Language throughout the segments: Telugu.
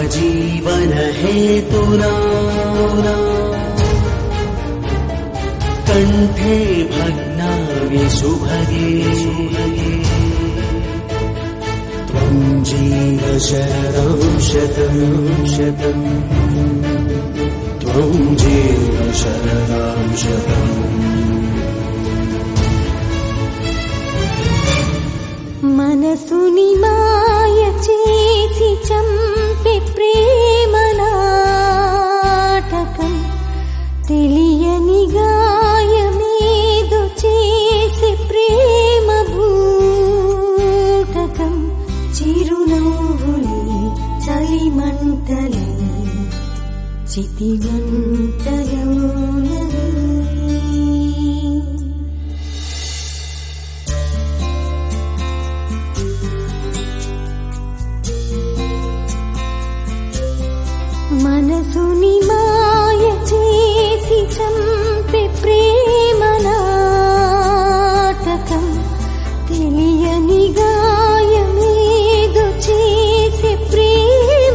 జీవన హేతునా కంఠే భగ్నావి సుభగే త్వం జీవ శరదం శతం శతం త్వం జీవ శరదాం శతం మనసుని మాయ చేసి చంపి ప్రేమ నాటకం తెలియని గాయమేదో చేసి ప్రేమ భూటకం చిరునవ్వులి చలిమంటలి చితిమంటలోనవి మనసుని మాయ చేసి చంపి ప్రేమ నాటకం తెలియని గాయమేదో చేసి ప్రేమ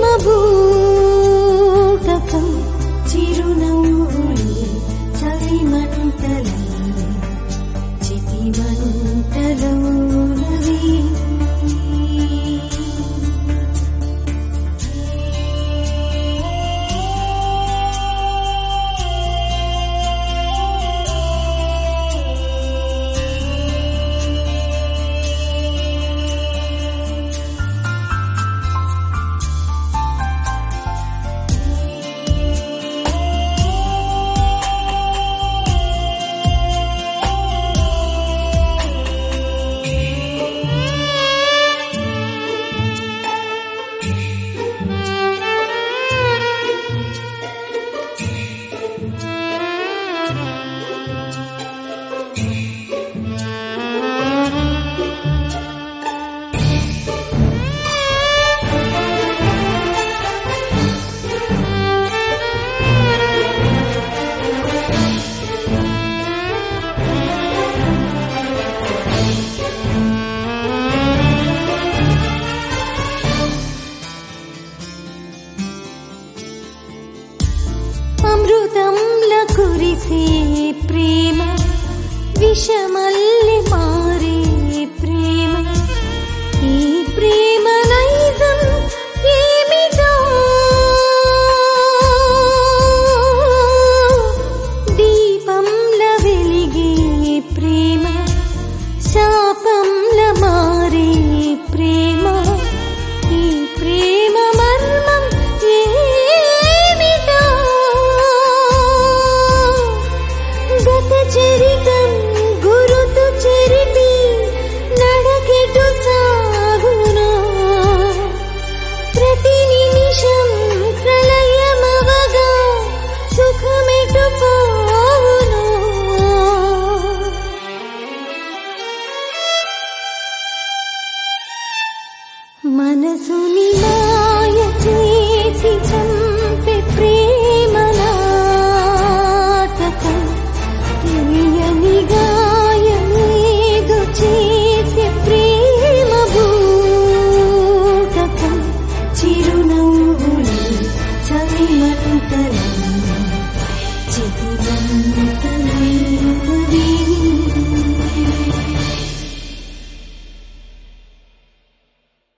భూటకం చిరునవ్వులి చలిమంటలి చితిమంటలోనవి అమృతంల కురిసే ప్రేమ విషమల్లి మారే ప్రేమ ఈ ప్రేమ నైజం ఏమిటో దీపంల వెలిగే ప్రేమ శాపంల మారే ప్రేమ ఈ ప్రేమ మర్మం ఏమిటో గత చరితం గురుతు చెరిపి నడకెటు సాగునా ప్రతి నిమిషం ప్రళయమవగా సుఖమెటు పోవును మనసుని మాయ చేసి చంపి ప్రేమ నాటకం తెలియని గాయమేదో చేసి ప్రేమ భూటకం చిరునవ్వులి చలిమంటలి